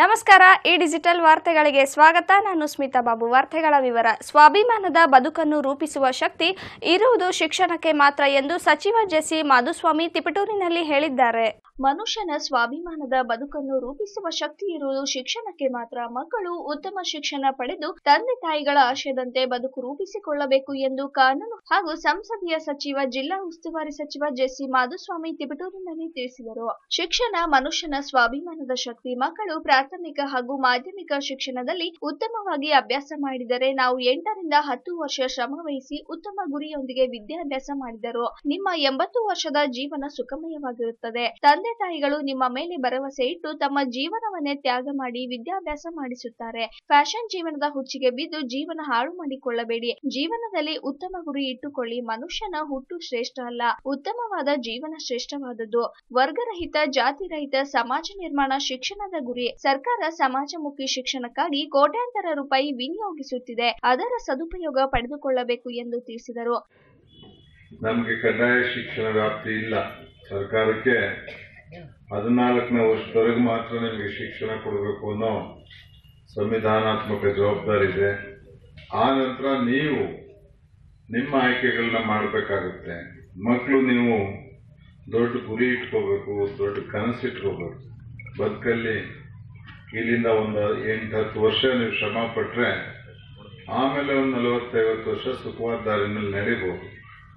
ನಮಸ್ಕಾರ ಈ ಡಿಜಿಟಲ್ ವಾರ್ತೆಗಳಿಗೆ ಸ್ವಾಗತ ನಾನು ಸ್ಮಿತಾ ಬಾಬು ವಾರ್ತೆಗಳ ವಿವರ ಸ್ವಾಭಿಮಾನದ ಬದುಕನ್ನು ರೂಪಿಸುವ ಶಕ್ತಿ ಇರುವುದು ಶಿಕ್ಷಣಕ್ಕೆ ಮಾತ್ರ ಎಂದು ಸಚಿವ ಜೆಸಿ ಮಾಧುಸ್ವಾಮಿ ತಿಪಟೂರಿನಲ್ಲಿ ಹೇಳಿದ್ದಾರೆ ಮನುಷ್ಯನ ಸ್ವಾಭಿಮಾನದ ಬದುಕನ್ನು ರೂಪಿಸುವ ಶಕ್ತಿ ಇರುವುದು ಶಿಕ್ಷಣಕ್ಕೆ ಮಾತ್ರ ಮಕ್ಕಳು ಉತ್ತಮ ಶಿಕ್ಷಣ ಪಡೆದು ತಂದೆ ತಾಯಿಗಳ ಆಶಯದಂತೆ ಬದುಕು ರೂಪಿಸಿಕೊಳ್ಳಬೇಕು ಎಂದು ಕಾನೂನು ಹಾಗೂ ಸಂಸದೀಯ ಸಚಿವ ಜಿಲ್ಲಾ ಉಸ್ತುವಾರಿ ಸಚಿವ ಜೆಸಿ ಮಾಧುಸ್ವಾಮಿ ತಿಪಟೂರಿನಲ್ಲಿ ತಿಳಿಸಿದರು ಶಿಕ್ಷಣ ಮನುಷ್ಯನ ಸ್ವಾಭಿಮಾನದ ಶಕ್ತಿ ಮಕ್ಕಳು ಪ್ರಾಥಮಿಕ ಹಾಗೂ ಮಾಧ್ಯಮಿಕ ಶಿಕ್ಷಣದಲ್ಲಿ ಉತ್ತಮವಾಗಿ ಅಭ್ಯಾಸ ಮಾಡಿದರೆ ನಾವು ಎಂಟರಿಂದ ಹತ್ತು ವರ್ಷ ಶ್ರಮ ವಹಿಸಿ ಉತ್ತಮ ಗುರಿಯೊಂದಿಗೆ ವಿದ್ಯಾಭ್ಯಾಸ ಮಾಡಿದರು ನಿಮ್ಮ ಎಂಬತ್ತು ವರ್ಷದ ಜೀವನ ಸುಖಮಯವಾಗಿರುತ್ತದೆ ತಂದೆ ತಾಯಿಗಳು ನಿಮ್ಮ ಮೇಲೆ ಭರವಸೆ ಇಟ್ಟು ತಮ್ಮ ಜೀವನವನ್ನೇ ತ್ಯಾಗ ಮಾಡಿ ವಿದ್ಯಾಭ್ಯಾಸ ಮಾಡಿಸುತ್ತಾರೆ ಫ್ಯಾಷನ್ ಜೀವನದ ಹುಚ್ಚಿಗೆ ಬಿದ್ದು ಜೀವನ ಹಾಳು ಮಾಡಿಕೊಳ್ಳಬೇಡಿ ಜೀವನದಲ್ಲಿ ಉತ್ತಮ ಗುರಿ ಇಟ್ಟುಕೊಳ್ಳಿ ಮನುಷ್ಯನ ಹುಟ್ಟು ಶ್ರೇಷ್ಠ ಅಲ್ಲ ಉತ್ತಮವಾದ ಜೀವನ ಶ್ರೇಷ್ಠವಾದದ್ದು ವರ್ಗರಹಿತ ಜಾತಿರಹಿತ ಸಮಾಜ ನಿರ್ಮಾಣ ಶಿಕ್ಷಣದ ಗುರಿ ಸರ್ಕಾರ ಸಮಾಜಮುಖಿ ಶಿಕ್ಷಣಕ್ಕಾಗಿ ಕೋಟ್ಯಾಂತರ ರೂಪಾಯಿ ವಿನಿಯೋಗಿಸುತ್ತಿದೆ ಅದರ ಸದುಪಯೋಗ ಪಡೆದುಕೊಳ್ಳಬೇಕು ಎಂದು ತಿಳಿಸಿದರು ನಮಗೆ ಕಡ್ಡಾಯ ಶಿಕ್ಷಣ ವ್ಯಾಪ್ತಿ ಇಲ್ಲ ಸರ್ಕಾರಕ್ಕೆ ಹದಿನಾಲ್ಕನೇ ವರ್ಷದವರೆಗೆ ಮಾತ್ರ ನಿಮಗೆ ಶಿಕ್ಷಣ ಕೊಡಬೇಕು ಅನ್ನೋ ಸಂವಿಧಾನಾತ್ಮಕ ಜವಾಬ್ದಾರಿ ಇದೆ ಆ ನಂತರ ನೀವು ನಿಮ್ಮ ಆಯ್ಕೆಗಳನ್ನ ಮಾಡಬೇಕಾಗುತ್ತೆ ಮಕ್ಕಳು ನೀವು ದೊಡ್ಡ ಗುರಿ ಇಟ್ಕೋಬೇಕು ದೊಡ್ಡ ಕನಸು ಇಟ್ಕೋಬೇಕು ಬದುಕಲ್ಲಿ ಇಲ್ಲಿಂದ ಒಂದು ಎಂಟು ಹತ್ತು ವರ್ಷ ನೀವು ಶ್ರಮ ಪಟ್ರೆ ಆಮೇಲೆ ಒಂದು ನಲವತ್ತೈವತ್ತು ವರ್ಷ ಸುಖವಾದ ದಾರಿನಲ್ಲಿ ನಡಿಬಹುದು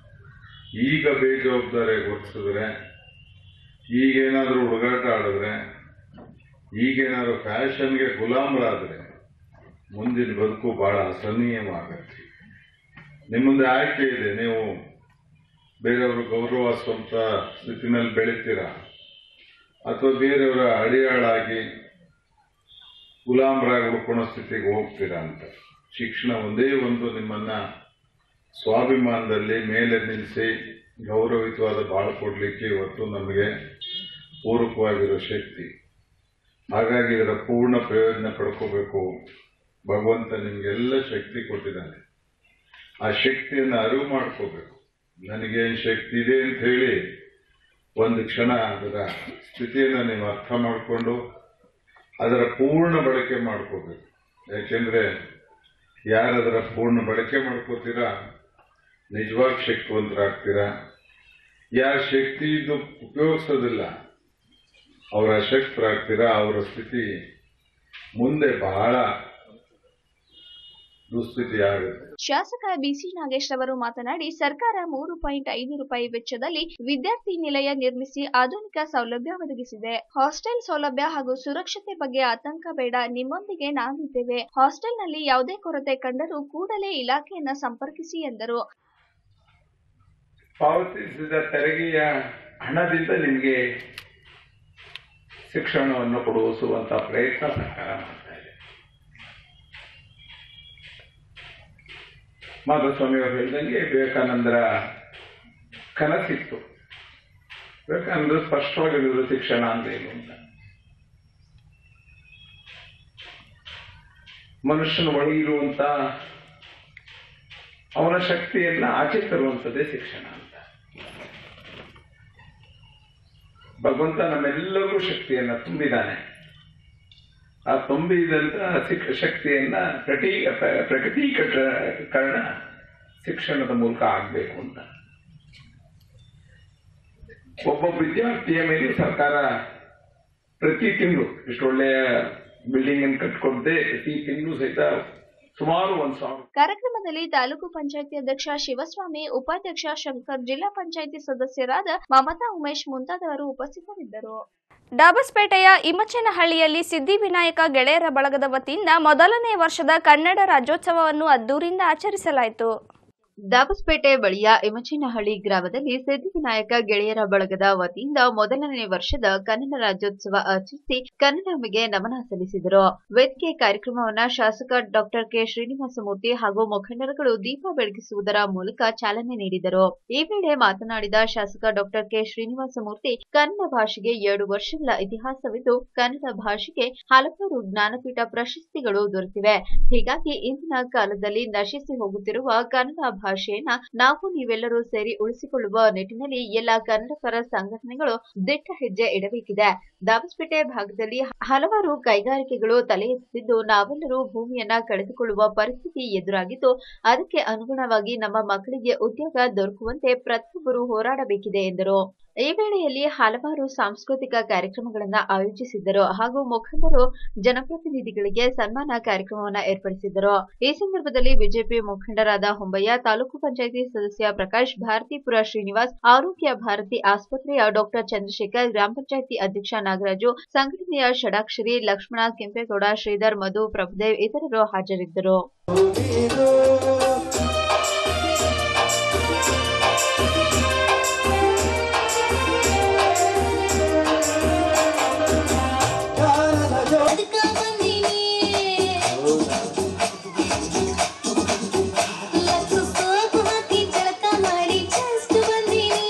ಈಗ ಬೇಜವಾಬ್ದಾರಿಯಾಗಿ ವರ್ತಿಸಿದ್ರೆ ಈಗೇನಾದ್ರೂ ಹುಡುಗಾಟ ಆಡಿದ್ರೆ ಈಗೇನಾದ್ರೂ ಫ್ಯಾಷನ್ಗೆ ಗುಲಾಮರಾದ್ರೆ ಮುಂದಿನ ಬದುಕು ಬಹಳ ಅಸಹನೀಯವಾಗತ್ತೆ ನಿಮ್ಮ ಮುಂದೆ ಆಯ್ಕೆ ಇದೆ ನೀವು ಬೇರೆಯವರು ಗೌರವಿಸುವಂತ ಸ್ಥಿತಿನಲ್ಲಿ ಬೆಳಿತೀರಾ ಅಥವಾ ಬೇರೆಯವರ ಅಡಿಯಾಳಾಗಿ ಗುಲಾಮರಾಗಿ ಉಳ್ಕೊಳ್ಳೋ ಸ್ಥಿತಿಗೆ ಹೋಗ್ತೀರಾ ಅಂತ ಶಿಕ್ಷಣ ಒಂದೇ ಒಂದು ನಿಮ್ಮನ್ನ ಸ್ವಾಭಿಮಾನದಲ್ಲಿ ಮೇಲೆ ನಿಲ್ಲಿಸಿ ಗೌರವಿತವಾದ ಬಾಳು ಕೊಡಲಿಕ್ಕೆ ಇವತ್ತು ನಮಗೆ ಪೂರಕವಾಗಿರೋ ಶಕ್ತಿ ಹಾಗಾಗಿ ಇದರ ಪೂರ್ಣ ಪ್ರಯೋಜನ ಪಡ್ಕೋಬೇಕು ಭಗವಂತ ನಿಮಗೆಲ್ಲ ಶಕ್ತಿ ಕೊಟ್ಟಿದ್ದಾನೆ ಆ ಶಕ್ತಿಯನ್ನು ಅರಿವು ಮಾಡ್ಕೋಬೇಕು ನನಗೇನು ಶಕ್ತಿ ಇದೆ ಅಂತ ಹೇಳಿ ಒಂದು ಕ್ಷಣ ಅದರ ಸ್ಥಿತಿಯನ್ನು ನೀವು ಅರ್ಥ ಮಾಡಿಕೊಂಡು ಅದರ ಪೂರ್ಣ ಬಳಕೆ ಮಾಡ್ಕೋಬೇಕು ಯಾಕೆಂದ್ರೆ ಯಾರದರ ಪೂರ್ಣ ಬಳಕೆ ಮಾಡ್ಕೋತೀರಾ ನಿಜವಾಗಿ ಶಕ್ತಿವಂತರಾಗ್ತೀರಾ ಯಾರ ಶಕ್ತಿ ಇದು ಉಪಯೋಗಿಸೋದಿಲ್ಲ ಅವರ ಅಶಕ್ತರಾಗ್ತೀರಾ ಅವರ ಸ್ಥಿತಿ ಮುಂದೆ ಬಹಳ ದುಸ್ಥಿತಿ ಆಗುತ್ತೆ ಶಾಸಕ ಬಿಸಿ ನಾಗೇಶ್ ರವರು ಮಾತನಾಡಿ ಸರ್ಕಾರ ಮೂರು ಪಾಯಿಂಟ್ ಐದು ರೂಪಾಯಿ ವೆಚ್ಚದಲ್ಲಿ ವಿದ್ಯಾರ್ಥಿ ನಿಲಯ ನಿರ್ಮಿಸಿ ಆಧುನಿಕ ಸೌಲಭ್ಯ ಒದಗಿಸಿದೆ ಹಾಸ್ಟೆಲ್ ಸೌಲಭ್ಯ ಹಾಗೂ ಸುರಕ್ಷತೆ ಬಗ್ಗೆ ಆತಂಕ ಬೇಡ ನಿಮ್ಮೊಂದಿಗೆ ನಾವಿದ್ದೇವೆ ಹಾಸ್ಟೆಲ್ನಲ್ಲಿ ಯಾವುದೇ ಕೊರತೆ ಕಂಡರೂ ಕೂಡಲೇ ಇಲಾಖೆಯನ್ನ ಸಂಪರ್ಕಿಸಿ ಎಂದರು ಪಾವತಿಸಿದ ತೆರಿಗೆಯ ಹಣದಿಂದ ನಿಮಗೆ ಶಿಕ್ಷಣವನ್ನು ಕೊಡಿಸುವಂತ ಪ್ರಯತ್ನ ಸರ್ಕಾರ ಮಾಡ್ತಾ ಇದೆ ಮಾಧುಸ್ವಾಮಿ ಅವರು ಹೇಳಿದಂಗೆ ವಿವೇಕಾನಂದರ ಕನಸಿತ್ತು ವಿವೇಕಾನಂದರು ಸ್ಪಷ್ಟವಾಗಿ ಹೇಳಿದ್ರು ಶಿಕ್ಷಣ ಅಂದ್ರೆ ಏನು ಅಂತ ಮನುಷ್ಯನ ಒಳಗಿರುವಂತ ಅವನ ಶಕ್ತಿಯನ್ನ ಆಚೆ ತರುವಂಥದ್ದೇ ಶಿಕ್ಷಣ ಅಂತ ಭಗವಂತ ನಮ್ಮೆಲ್ಲರಿಗೂ ಶಕ್ತಿಯನ್ನ ತುಂಬಿದ್ದಾನೆ ಆ ತುಂಬಿದಂತ ಶಿಕ್- ಶಕ್ತಿಯನ್ನ ಪ್ರತಿ ಪ್ರ- ಪ್ರಗಟೀಕರಣ ಶಿಕ್ಷಣದ ಮೂಲಕ ಆಗಬೇಕು ಅಂತ ಒಬ್ಬ ವಿದ್ಯಾರ್ಥಿಯ ಮೇಲೆ ಸರ್ಕಾರ ಪ್ರತಿ ತಿಂಗಳು ಇಷ್ಟೊಳ್ಳೆಯ ಬಿಲ್ಡಿಂಗ್ ಅನ್ನು ಕಟ್ಕೊಡದೆ ಪ್ರತಿ ತಿಂಗಳು ಸಹಿತ ಸುಮಾರು ಒಂದ್ ಸಾವಿರ ಕಾರ್ಯಕ್ರಮದಲ್ಲಿ ತಾಲೂಕು ಪಂಚಾಯತಿ ಅಧ್ಯಕ್ಷ ಶಿವಸ್ವಾಮಿ ಉಪಾಧ್ಯಕ್ಷ ಶಂಕರ್ ಜಿಲ್ಲಾ ಪಂಚಾಯತಿ ಸದಸ್ಯರಾದ ಮಮತಾ ಉಮೇಶ್ ಮುಂತಾದವರು ಉಪಸ್ಥಿತರಿದ್ದರು ಡಾಬಸ್ಪೇಟೆಯ ಇಮಚನಹಳ್ಳಿಯಲ್ಲಿ ಸಿದ್ಧಿವಿನಾಯಕ ಗೆಳೆಯರ ಬಳಗದ ವತಿಯಿಂದ ಮೊದಲನೇ ವರ್ಷದ ಕನ್ನಡ ರಾಜ್ಯೋತ್ಸವವನ್ನು ಅದ್ದೂರಿಂದ ಆಚರಿಸಲಾಯಿತು ದಾಬಸ್ಪೇಟೆ ಬಳಿಯ ಇಮಚೇನಹಳ್ಳಿ ಗ್ರಾಮದಲ್ಲಿ ಸಿದ್ಧಿವಿನಾಯಕ ಗೆಳೆಯರ ಬಳಗದ ವತಿಯಿಂದ ಮೊದಲನೇ ವರ್ಷದ ಕನ್ನಡ ರಾಜ್ಯೋತ್ಸವ ಆಚರಿಸಿ ಕನ್ನಡಮಿಗೆ ನಮನ ಸಲ್ಲಿಸಿದರು ವೇದಿಕೆ ಕಾರ್ಯಕ್ರಮವನ್ನ ಶಾಸಕ ಡಾಕ್ಟರ್ ಕೆ ಶ್ರೀನಿವಾಸಮೂರ್ತಿ ಹಾಗೂ ಮುಖಂಡರುಗಳು ದೀಪ ಬೆಳಗಿಸುವುದರ ಮೂಲಕ ಚಾಲನೆ ನೀಡಿದರು ಈ ವೇಳೆ ಮಾತನಾಡಿದ ಶಾಸಕ ಡಾಕ್ಟರ್ ಕೆ ಶ್ರೀನಿವಾಸಮೂರ್ತಿ ಕನ್ನಡ ಭಾಷೆಗೆ ಎರಡು ವರ್ಷಗಳ ಇತಿಹಾಸವಿದ್ದು ಕನ್ನಡ ಭಾಷೆಗೆ ಹಲವಾರು ಜ್ಞಾನಪೀಠ ಪ್ರಶಸ್ತಿಗಳು ದೊರೆತಿವೆ ಹೀಗಾಗಿ ಇಂದಿನ ಕಾಲದಲ್ಲಿ ನಶಿಸಿ ಹೋಗುತ್ತಿರುವ ಕನ್ನಡ ಭಾಷೆಯನ್ನ ನಾವು ನೀವೆಲ್ಲರೂ ಸೇರಿ ಉಳಿಸಿಕೊಳ್ಳುವ ನಿಟ್ಟಿನಲ್ಲಿ ಎಲ್ಲ ಕನ್ನಡ ಪರ ಸಂಘಟನೆಗಳು ದಿಟ್ಟ ಹೆಜ್ಜೆ ಇಡಬೇಕಿದೆ ದಾಬಸ್ಪೇಟೆ ಭಾಗದಲ್ಲಿ ಹಲವಾರು ಕೈಗಾರಿಕೆಗಳು ತಲೆ ಎತ್ತುತ್ತಿದ್ದು ನಾವೆಲ್ಲರೂ ಭೂಮಿಯನ್ನ ಕಳೆದುಕೊಳ್ಳುವ ಪರಿಸ್ಥಿತಿ ಎದುರಾಗಿದ್ದು ಅದಕ್ಕೆ ಅನುಗುಣವಾಗಿ ನಮ್ಮ ಮಕ್ಕಳಿಗೆ ಉದ್ಯೋಗ ದೊರಕುವಂತೆ ಪ್ರತಿಯೊಬ್ಬರು ಹೋರಾಡಬೇಕಿದೆ ಎಂದರು ಈ ವೇಳೆಯಲ್ಲಿ ಹಲವಾರು ಸಾಂಸ್ಕೃತಿಕ ಕಾರ್ಯಕ್ರಮಗಳನ್ನ ಆಯೋಜಿಸಿದ್ದರು ಹಾಗೂ ಮುಖಂಡರು ಜನಪ್ರತಿನಿಧಿಗಳಿಗೆ ಸನ್ಮಾನ ಕಾರ್ಯಕ್ರಮವನ್ನ ಏರ್ಪಡಿಸಿದ್ದರು ಈ ಸಂದರ್ಭದಲ್ಲಿ ಬಿಜೆಪಿ ಮುಖಂಡರಾದ ಹೊಂಬಯ್ಯ ತಾಲೂಕು ಪಂಚಾಯಿತಿ ಸದಸ್ಯ ಪ್ರಕಾಶ್ ಭಾರತೀಪುರ ಶ್ರೀನಿವಾಸ್ ಆರೋಗ್ಯ ಭಾರತಿ ಆಸ್ಪತ್ರೆಯ ಡಾಕ್ಟರ್ ಚಂದ್ರಶೇಖರ್ ಗ್ರಾಮ ಪಂಚಾಯಿತಿ ಅಧ್ಯಕ್ಷ ನಾಗರಾಜು ಸಂಘಟನೆಯ ಷಡಾಕ್ಷರಿ ಲಕ್ಷ್ಮಣ ಕೆಂಪೇಗೌಡ ಶ್ರೀಧರ್ ಮಧು ಪ್ರಭುದೇವ್ ಇತರರು ಹಾಜರಿದ್ದರು ಅದಕ್ಕ ಬಂದೀನಿ ಲಕ್ಷ ಸೋಪು ಹಾಕಿ ಜಳಕ ಮಾಡಿ ಜಸ್ಟ್ ಬಂದೀನಿ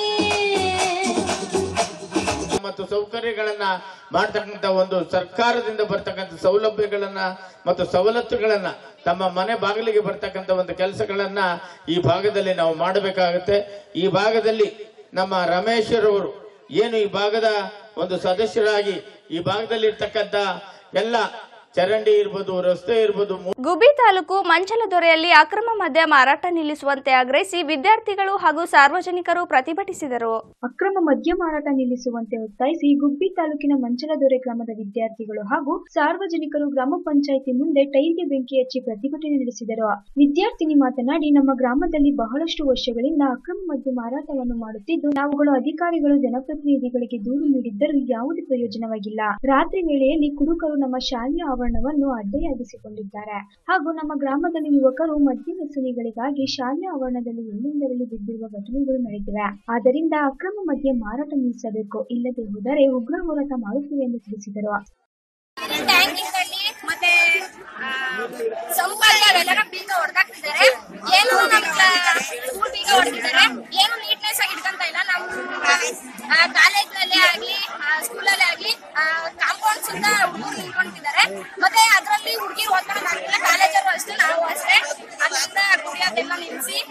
ಮತ್ತು ಸೌಕರ್ಯಗಳನ್ನ ಮಾಡ್ತಕ್ಕಂಥ ಒಂದು ಸರ್ಕಾರದಿಂದ ಬರ್ತಕ್ಕಂಥ ಸೌಲಭ್ಯಗಳನ್ನ ಮತ್ತು ಸವಲತ್ತುಗಳನ್ನ ತಮ್ಮ ಮನೆ ಬಾಗಿಲಿಗೆ ಬರ್ತಕ್ಕಂಥ ಒಂದು ಕೆಲಸಗಳನ್ನ ಈ ಭಾಗದಲ್ಲಿ ನಾವು ಮಾಡಬೇಕಾಗುತ್ತೆ ಈ ಭಾಗದಲ್ಲಿ ನಮ್ಮ ರಮೇಶ್ವರವರು ಏನು ಈ ಭಾಗದ ಒಂದು ಸದಸ್ಯರಾಗಿ ಈ ಭಾಗದಲ್ಲಿ ಇರ್ತಕ್ಕಂಥ ಎಲ್ಲ ಚರಂಡಿ ಇರ್ಬೋದು ರಸ್ತೆ ಇರ್ಬೋದು ಗುಬ್ಬಿ ತಾಲೂಕು ಮಂಚಲದೊರೆಯಲ್ಲಿ ಅಕ್ರಮ ಮದ್ಯ ಮಾರಾಟ ನಿಲ್ಲಿಸುವಂತೆ ಆಗ್ರಹಿಸಿ ವಿದ್ಯಾರ್ಥಿಗಳು ಹಾಗೂ ಸಾರ್ವಜನಿಕರು ಪ್ರತಿಭಟಿಸಿದರು ಅಕ್ರಮ ಮದ್ಯ ಮಾರಾಟ ನಿಲ್ಲಿಸುವಂತೆ ಒತ್ತಾಯಿಸಿ ಗುಬ್ಬಿ ತಾಲೂಕಿನ ಮಂಚಲದೊರೆ ಗ್ರಾಮದ ವಿದ್ಯಾರ್ಥಿಗಳು ಹಾಗೂ ಸಾರ್ವಜನಿಕರು ಗ್ರಾಮ ಪಂಚಾಯಿತಿ ಮುಂದೆ ಟೈರ್ಗೆ ಬೆಂಕಿ ಹಚ್ಚಿ ಪ್ರತಿಭಟನೆ ನಡೆಸಿದರು ವಿದ್ಯಾರ್ಥಿನಿ ಮಾತನಾಡಿ ನಮ್ಮ ಗ್ರಾಮದಲ್ಲಿ ಬಹಳಷ್ಟು ವರ್ಷಗಳಿಂದ ಅಕ್ರಮ ಮದ್ಯ ಮಾರಾಟವನ್ನು ಮಾಡುತ್ತಿದ್ದು ನಾವುಗಳು ಅಧಿಕಾರಿಗಳು ಜನಪ್ರತಿನಿಧಿಗಳಿಗೆ ದೂರು ನೀಡಿದ್ದರೂ ಯಾವುದೇ ಪ್ರಯೋಜನವಾಗಿಲ್ಲ ರಾತ್ರಿ ವೇಳೆಯಲ್ಲಿ ಕುಡುಕರು ನಮ್ಮ ಶಾಲೆಯ ಆವರಣವನ್ನು ಅಡ್ಡೆಯಾಗಿಸಿಕೊಂಡಿದ್ದಾರೆ ಹಾಗೂ ನಮ್ಮ ಗ್ರಾಮದಲ್ಲಿ ಯುವಕರು ಮದ್ಯ ವ್ಯಸನಿಗಳಿಗಾಗಿ ಶಾಲೆಯ ಆವರಣದಲ್ಲಿ ಎಲ್ಲೆಂದರಲ್ಲಿ ಬಿದ್ದಿರುವ ಘಟನೆಗಳು ನಡೆದಿವೆ ಆದ್ದರಿಂದ ಅಕ್ರಮ ಮದ್ಯ ಮಾರಾಟ ನಿಲ್ಲಿಸಬೇಕು ಇಲ್ಲದೆ ಹೋದರೆ ಉಗ್ರ ಹೋರಾಟ ಮಾಡುತ್ತೇವೆ ಎಂದು ತಿಳಿಸಿದರು ಟ್ಯಾಂಕಿಂಗ್ ಅಲ್ಲಿ ಮತ್ತೆ ಸಂಪಾದನೆ ಅವೆಲ್ಲ ಬೀಗ ಹೊಡೆದಾಕ್ತಿದ್ದಾರೆ ಏನು ನಮ್ಮ ಸ್ಕೂಲ್ ಬೀಗ ಹೊಡೆದಿದ್ದಾರೆ ಏನು ನೀಟ್ನೆಸ್ ಆಗಿ ಇಟ್ಕೊಂತ ಇಲ್ಲ ನಮ್ಮ ಕಾಲೇಜ್ ನಲ್ಲಿ ಆಗ್ಲಿ ಸ್ಕೂಲಲ್ಲಿ ಆಗ್ಲಿ ಕಾಂಪೌಂಡ್ ಸುತ್ತ ಹುಡುಗರು ನಿಂತ್ಕೊಂಡಿದ್ದಾರೆ ಮತ್ತೆ ಅದರಲ್ಲಿ ಹುಡುಗಿರು ಓದ್ಕೊಳಕ್ ಆಗಿಲ್ಲ ಕಾಲೇಜಲ್ಲೂ ಅಷ್ಟೇ ನಾವು ಅಷ್ಟೇ ಅದರಿಂದ ಕುಡಿಯೋದೆಲ್ಲ ನಿಲ್ಲಿಸಿ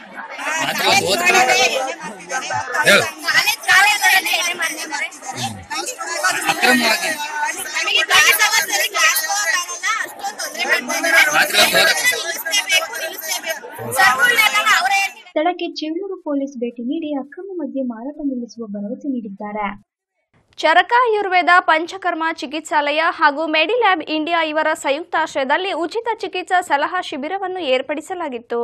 ಕಾಲೇಜ್ ಕಾಲೇಜಲ್ಲಿ ಏನೇ ಮಾಡಿದ್ದಾರೆ ನಮಗೆ ಕ್ಲಾಸ್ ಅವರ್ಸಲ್ಲಿ ಕ್ಲಾಸ್ ಹೋಗಕ್ಕಾಗಲ್ಲ ಅಷ್ಟೊಂದು ತೊಂದರೆ ಮಾಡ್ತಿದ್ದಾರೆ ನಿಲ್ಲಿಸ್ಲೇಬೇಕು ನಿಲ್ಲಿಸ್ಲೇಬೇಕು ಸರ್ಗಳನ್ನೆಲ್ಲ ಅವರೇ ಹೇಳ್ತಿದ್ದಾರೆ ಸ್ಥಳಕ್ಕೆ ಚೆಳ್ಳೂರು ಪೊಲೀಸ್ ಭೇಟಿ ನೀಡಿ ಅಕ್ರಮ ಮದ್ಯ ಮಾರಾಟ ನಿಲ್ಲಿಸುವ ಭರವಸೆ ನೀಡಿದ್ದಾರೆ ಚರಕ ಆಯುರ್ವೇದ ಪಂಚಕರ್ಮ ಚಿಕಿತ್ಸಾಲಯ ಹಾಗೂ ಮೆಡಿಲ್ಯಾಬ್ ಇಂಡಿಯಾ ಇವರ ಸಂಯುಕ್ತಾಶ್ರಯದಲ್ಲಿ ಉಚಿತ ಚಿಕಿತ್ಸಾ ಸಲಹಾ ಶಿಬಿರವನ್ನು ಏರ್ಪಡಿಸಲಾಗಿತ್ತು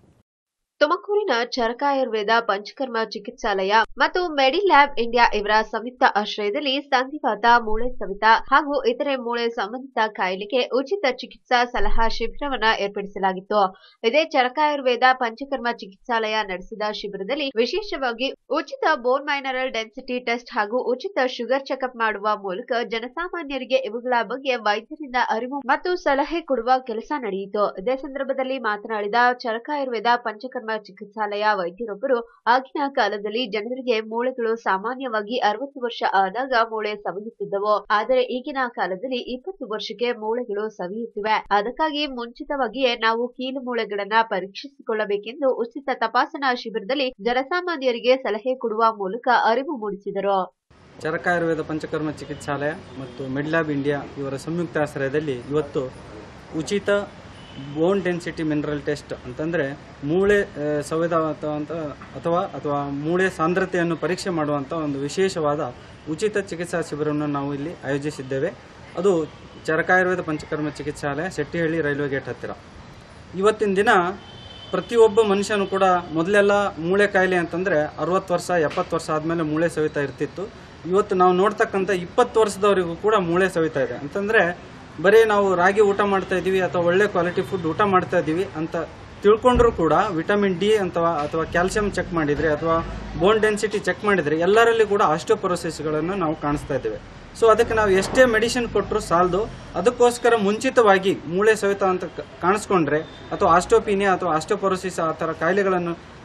ತುಮಕೂರಿನ ಚರಕ ಆಯುರ್ವೇದ ಪಂಚಕರ್ಮ ಚಿಕಿತ್ಸಾಲಯ ಮತ್ತು ಮೆಡಿಲ್ಯಾಬ್ ಇಂಡಿಯಾ ಇವರ ಸಂಯುಕ್ತ ಆಶ್ರಯದಲ್ಲಿ ಸಂಧಿವಾತ ಮೂಳೆ ಸವಿತ ಹಾಗೂ ಇತರೆ ಮೂಳೆ ಸಂಬಂಧಿತ ಕಾಯಿಲೆಗೆ ಉಚಿತ ಚಿಕಿತ್ಸಾ ಸಲಹಾ ಶಿಬಿರವನ್ನ ಏರ್ಪಡಿಸಲಾಗಿತ್ತು ಇದೇ ಚರಕ ಆಯುರ್ವೇದ ಪಂಚಕರ್ಮ ಚಿಕಿತ್ಸಾಲಯ ನಡೆಸಿದ ಶಿಬಿರದಲ್ಲಿ ವಿಶೇಷವಾಗಿ ಉಚಿತ ಬೋನ್ ಮೈನರಲ್ ಡೆನ್ಸಿಟಿ ಟೆಸ್ಟ್ ಹಾಗೂ ಉಚಿತ ಶುಗರ್ ಚೆಕಪ್ ಮಾಡುವ ಮೂಲಕ ಜನಸಾಮಾನ್ಯರಿಗೆ ಇವುಗಳ ಬಗ್ಗೆ ವೈದ್ಯರಿಂದ ಅರಿವು ಮತ್ತು ಸಲಹೆ ಕೊಡುವ ಕೆಲಸ ನಡೆಯಿತು ಇದೇ ಸಂದರ್ಭದಲ್ಲಿ ಮಾತನಾಡಿದ ಚರಕ ಆಯುರ್ವೇದ ಪಂಚಕರ್ಮ ಚಿಕಿತ್ಸಾಲಯ ವೈದ್ಯರೊಬ್ಬರು ಆಗಿನ ಕಾಲದಲ್ಲಿ ಜನರಿಗೆ ಮೂಳೆಗಳು ಸಾಮಾನ್ಯವಾಗಿ ಅರವತ್ತು ವರ್ಷ ಆದಾಗ ಮೂಳೆ ಸವಿಯುತ್ತಿದ್ದವು ಆದರೆ ಈಗಿನ ಕಾಲದಲ್ಲಿ ಇಪ್ಪತ್ತು ವರ್ಷಕ್ಕೆ ಮೂಳೆಗಳು ಸವಿಯುತ್ತಿವೆ ಅದಕ್ಕಾಗಿ ಮುಂಚಿತವಾಗಿಯೇ ನಾವು ಕೀಲು ಮೂಳೆಗಳನ್ನ ಪರೀಕ್ಷಿಸಿಕೊಳ್ಳಬೇಕೆಂದು ಉಚಿತ ತಪಾಸಣಾ ಶಿಬಿರದಲ್ಲಿ ಜನಸಾಮಾನ್ಯರಿಗೆ ಸಲಹೆ ಕೊಡುವ ಮೂಲಕ ಅರಿವು ಮೂಡಿಸಿದರು ಚರಕ ಆಯುರ್ವೇದ ಪಂಚಕರ್ಮ ಚಿಕಿತ್ಸಾಲಯ ಮತ್ತು ಮೆಡ್ಲ್ಯಾಬ್ ಇಂಡಿಯಾ ಇವರ ಸಂಯುಕ್ತಾಶ್ರಯದಲ್ಲಿ ಇವತ್ತು ಉಚಿತ ಬೋನ್ ಡೆನ್ಸಿಟಿ ಮಿನರಲ್ ಟೆಸ್ಟ್ ಅಂತಂದರೆ ಮೂಳೆ ಆ, ಸವೆದ ಅಥವಾ ಅಂತ ಅಥವಾ ಅಥವಾ ಮೂಳೆ ಸಾಂದ್ರತೆಯನ್ನು ಪರೀಕ್ಷೆ ಮಾಡುವಂಥ ಒಂದು ವಿಶೇಷವಾದ ಉಚಿತ ಚಿಕಿತ್ಸಾ ಶಿಬಿರವನ್ನು ನಾವು ಇಲ್ಲಿ ಆಯೋಜಿಸಿದ್ದೇವೆ ಅದು ಚರಕ ಆಯುರ್ವೇದ ಪಂಚಕರ್ಮ ಚಿಕಿತ್ಸಾಲಯ ಶೆಟ್ಟಿಹಳ್ಳಿ ರೈಲ್ವೆ ಗೇಟ್ ಹತ್ತಿರ ಇವತ್ತಿನ ದಿನ ಪ್ರತಿಯೊಬ್ಬ ಮನುಷ್ಯನು ಕೂಡ ಮೊದಲೆಲ್ಲ ಮೂಳೆ ಕಾಯಿಲೆ ಅಂತಂದ್ರೆ ಅರವತ್ತು ವರ್ಷ ಎಪ್ಪತ್ತು ವರ್ಷ ಆದಮೇಲೆ ಮೂಳೆ ಸವಿತಾ ಇರ್ತಿತ್ತು ಇವತ್ತು ನಾವು ನೋಡ್ತಕ್ಕಂಥ ಇಪ್ಪತ್ತು ವರ್ಷದವರಿಗೂ ಕೂಡ ಮೂಳೆ ಸವಿತಾ ಇದೆ ಅಂತಂದ್ರೆ ಬರೀ ನಾವು ರಾಗಿ ಊಟ ಮಾಡ್ತಾ ಇದೀವಿ ಅಥವಾ ಒಳ್ಳೆ ಕ್ವಾಲಿಟಿ ಫುಡ್ ಊಟ ಮಾಡ್ತಾ ಇದೀವಿ ಅಂತ ತಿಳ್ಕೊಂಡ್ರು ಕೂಡ ವಿಟಮಿನ್ ಡಿ ಅಥವಾ ಅಥವಾ ಕ್ಯಾಲ್ಸಿಯಂ ಚೆಕ್ ಮಾಡಿದ್ರೆ ಅಥವಾ ಬೋನ್ ಡೆನ್ಸಿಟಿ ಚೆಕ್ ಮಾಡಿದ್ರೆ ಎಲ್ಲರಲ್ಲಿ ಕೂಡ ಆಸ್ಟೋಪೊರೋಸಿಸ್ಗಳನ್ನು ನಾವು ಕಾಣಿಸ್ತಾ ಇದ್ದೇವೆ ಸೊ ಅದಕ್ಕೆ ನಾವು ಎಷ್ಟೇ ಮೆಡಿಸಿನ್ ಕೊಟ್ಟರು ಸಾಲದು ಅದಕ್ಕೋಸ್ಕರ ಮುಂಚಿತವಾಗಿ ಮೂಳೆ ಸವಿತ ಅಂತ ಕ- ಕಾಣಿಸ್ಕೊಂಡ್ರೆ ಅಥವಾ ಆಸ್ಟೋಪೀನಿಯಾ ಅಥವಾ ಆಸ್ಟೋಪೊರೋಸಿಸ್ ಆ ಥರ ಕಾಯಿಲೆಗಳನ್ನು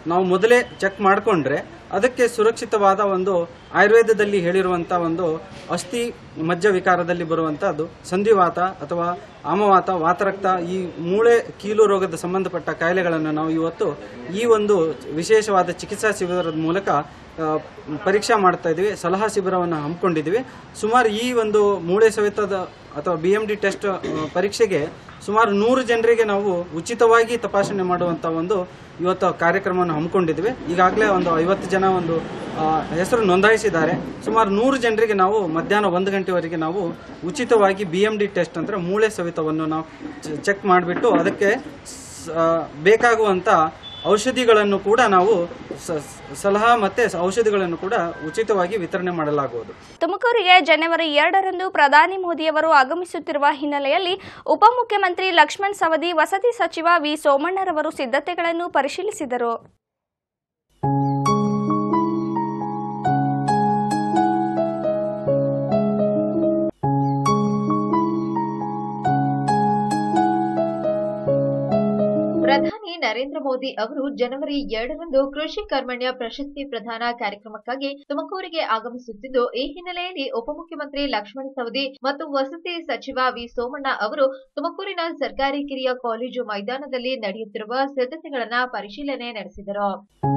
ನಾವು ಮೊದಲೇ ಚೆಕ್ ಮಾಡಿಕೊಂಡ್ರೆ ಅದಕ್ಕೆ ಸುರಕ್ಷಿತವಾದ ಒಂದು ಆಯುರ್ವೇದದಲ್ಲಿ ಹೇಳಿರುವಂಥ ಒಂದು ಅಸ್ಥಿ ಮಜ್ಜ ವಿಕಾರದಲ್ಲಿ ಬರುವಂಥದ್ದು ಸಂಧಿವಾತ ಅಥವಾ ಆಮವಾತ ವಾತರಕ್ತ ಈ ಮೂಳೆ ಕೀಲು ರೋಗದ ಸಂಬಂಧಪಟ್ಟ ಕಾಯಿಲೆಗಳನ್ನು ನಾವು ಇವತ್ತು ಈ ಒಂದು ವಿಶೇಷವಾದ ಚಿಕಿತ್ಸಾ ಶಿಬಿರದ ಮೂಲಕ ಆ, ಪರೀಕ್ಷಾ ಮಾಡ್ತಾ ಇದ್ದೀವಿ ಸಲಹಾ ಶಿಬಿರವನ್ನು ಹಮ್ಮಿಕೊಂಡಿದ್ದೀವಿ ಸುಮಾರು ಈ ಒಂದು ಮೂಳೆ ಸವೆತದ ಅಥವಾ ಬಿ ಎಂ ಡಿ ಟೆಸ್ಟ್ ಆ, ಪರೀಕ್ಷೆಗೆ ಸುಮಾರು ನೂರು ಜನರಿಗೆ ನಾವು ಉಚಿತವಾಗಿ ತಪಾಸಣೆ ಮಾಡುವಂಥ ಒಂದು ಇವತ್ತು ಕಾರ್ಯಕ್ರಮವನ್ನು ಹಮ್ಮಿಕೊಂಡಿದ್ದೀವಿ ಈಗಾಗಲೇ ಒಂದು ಐವತ್ತು ಜನ ಒಂದು ಆ, ಹೆಸರು ನೋಂದಾಯಿಸಿದ್ದಾರೆ ಸುಮಾರು ನೂರು ಜನರಿಗೆ ನಾವು ಮಧ್ಯಾಹ್ನ ಒಂದು ಗಂಟೆವರೆಗೆ ನಾವು ಉಚಿತವಾಗಿ ಬಿ ಎಂ ಡಿ ಟೆಸ್ಟ್ ಅಂದರೆ ಮೂಳೆ ಸವೆತವನ್ನು ನಾವು ಚೆಕ್ ಮಾಡಿಬಿಟ್ಟು ಅದಕ್ಕೆ ಸ- ಆ, ಬೇಕಾಗುವಂಥ ಔಷಧಿಗಳನ್ನು ಕೂಡ ನಾವು ಸ- ಸಲಹಾ ಮತ್ತೆ ಔಷಧಿಗಳನ್ನು ಕೂಡ ಉಚಿತವಾಗಿ ವಿತರಣೆ ಮಾಡಲಾಗುವುದು ತುಮಕೂರಿಗೆ ಜನವರಿ ಎರಡರಂದು ಪ್ರಧಾನಿ ಮೋದಿಯವರು ಆಗಮಿಸುತ್ತಿರುವ ಹಿನ್ನೆಲೆಯಲ್ಲಿ ಉಪಮುಖ್ಯಮಂತ್ರಿ ಲಕ್ಷ್ಮಣ್ ಸವದಿ ವಸತಿ ಸಚಿವ ವಿ ಸೋಮಣ್ಣರವರು ಸಿದ್ಧತೆಗಳನ್ನು ಪರಿಶೀಲಿಸಿದರು ಪ್ರಧಾನಿ ನರೇಂದ್ರ ಮೋದಿ ಅವರು ಜನವರಿ ಎರಡರಂದು ಕೃಷಿ ಕರ್ಮಣ್ಯ ಪ್ರಶಸ್ತಿ ಪ್ರದಾನ ಕಾರ್ಯಕ್ರಮಕ್ಕಾಗಿ ತುಮಕೂರಿಗೆ ಆಗಮಿಸುತ್ತಿದ್ದು ಈ ಹಿನ್ನೆಲೆಯಲ್ಲಿ ಉಪಮುಖ್ಯಮಂತ್ರಿ ಲಕ್ಷ್ಮಣ ಸವದಿ ಮತ್ತು ವಸತಿ ಸಚಿವ ವಿ ಸೋಮಣ್ಣ ಅವರು ತುಮಕೂರಿನ ಸರ್ಕಾರಿ ಕಿರಿಯ ಕಾಲೇಜು ಮೈದಾನದಲ್ಲಿ ನಡೆಯುತ್ತಿರುವ ಸಿದ್ಧತೆಗಳನ್ನ ಪರಿಶೀಲನೆ ನಡೆಸಿದರು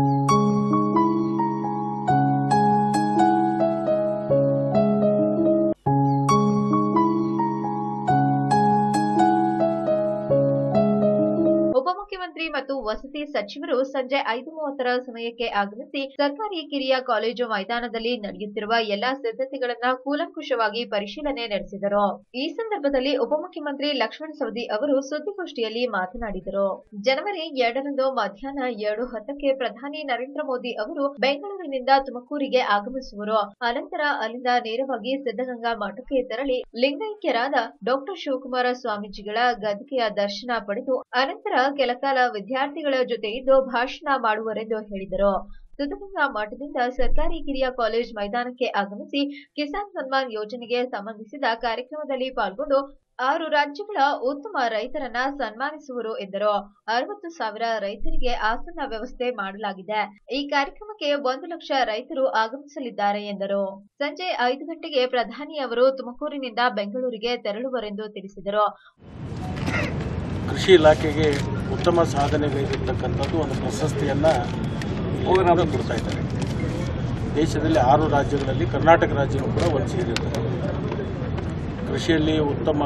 ಉಪಮುಖ್ಯಮಂತ್ರಿ ಮತ್ತು ವಸತಿ ಸಚಿವರು ಸಂಜೆ ಐದು ಮೂವತ್ತರ ಸಮಯಕ್ಕೆ ಆಗಮಿಸಿ ಸರ್ಕಾರಿ ಕಿರಿಯ ಕಾಲೇಜು ಮೈದಾನದಲ್ಲಿ ನಡೆಯುತ್ತಿರುವ ಎಲ್ಲಾ ಸಿದ್ಧತೆಗಳನ್ನ ಕೂಲಂಕುಷವಾಗಿ ಪರಿಶೀಲನೆ ನಡೆಸಿದರು ಈ ಸಂದರ್ಭದಲ್ಲಿ ಉಪಮುಖ್ಯಮಂತ್ರಿ ಲಕ್ಷ್ಮಣ ಸವದಿ ಅವರು ಸುದ್ದಿಗೋಷ್ಠಿಯಲ್ಲಿ ಮಾತನಾಡಿದರು ಜನವರಿ ಎರಡರಂದು ಮಧ್ಯಾಹ್ನ ಎರಡು ಹತ್ತಕ್ಕೆ ಪ್ರಧಾನಿ ನರೇಂದ್ರ ಮೋದಿ ಅವರು ಬೆಂಗಳೂರಿನಿಂದ ತುಮಕೂರಿಗೆ ಆಗಮಿಸುವರು ಅನಂತರ ಅಲ್ಲಿಂದ ನೇರವಾಗಿ ಸಿದ್ದಗಂಗಾ ಮಠಕ್ಕೆ ತೆರಳಿ ಲಿಂಗೈಕ್ಯರಾದ ಡಾಕ್ಟರ್ ಶಿವಕುಮಾರ ಸ್ವಾಮೀಜಿಗಳ ಗದ್ದಿಗೆಯ ದರ್ಶನ ಪಡೆದು ಅನಂತರ ಕೆಲಕಾಲ ವಿದ್ಯಾರ್ಥಿಗಳ ಜೊತೆ ಇದ್ದು ಭಾಷಣ ಮಾಡುವರೆಂದು ಹೇಳಿದರು ಸಿದ್ದಗಂಗಾ ಮಠದಿಂದ ಸರ್ಕಾರಿ ಕಿರಿಯ ಕಾಲೇಜ್ ಮೈದಾನಕ್ಕೆ ಆಗಮಿಸಿ ಕಿಸಾನ್ ಸನ್ಮಾನ್ ಯೋಜನೆಗೆ ಸಂಬಂಧಿಸಿದ ಕಾರ್ಯಕ್ರಮದಲ್ಲಿ ಪಾಲ್ಗೊಂಡು ಆರು ರಾಜ್ಯಗಳ ಉತ್ತಮ ರೈತರನ್ನ ಸನ್ಮಾನಿಸುವರು ಎಂದರು ಅರವತ್ತು ಸಾವಿರ ರೈತರಿಗೆ ಆಸನ ವ್ಯವಸ್ಥೆ ಮಾಡಲಾಗಿದೆ ಈ ಕಾರ್ಯಕ್ರಮಕ್ಕೆ ಒಂದು ಲಕ್ಷ ರೈತರು ಆಗಮಿಸಲಿದ್ದಾರೆ ಎಂದರು ಸಂಜೆ ಐದು ಗಂಟೆಗೆ ಪ್ರಧಾನಿ ಅವರು ತುಮಕೂರಿನಿಂದ ಬೆಂಗಳೂರಿಗೆ ತೆರಳುವರೆಂದು ತಿಳಿಸಿದರು ಕೃಷಿ ಇಲಾಖೆಗೆ ಉತ್ತಮ ಸಾಧನೆಗೈದಿರ್ತಕ್ಕಂಥದ್ದು ಒಂದು ಪ್ರಶಸ್ತಿಯನ್ನು ಕೂಡ ಕೊಡ್ತಾ ಇದ್ದಾರೆ ದೇಶದಲ್ಲಿ ಆರು ರಾಜ್ಯಗಳಲ್ಲಿ ಕರ್ನಾಟಕ ರಾಜ್ಯವು ಕೂಡ ಒಂದು ಸೇರಿರ್ತದೆ ಕೃಷಿಯಲ್ಲಿ ಉತ್ತಮ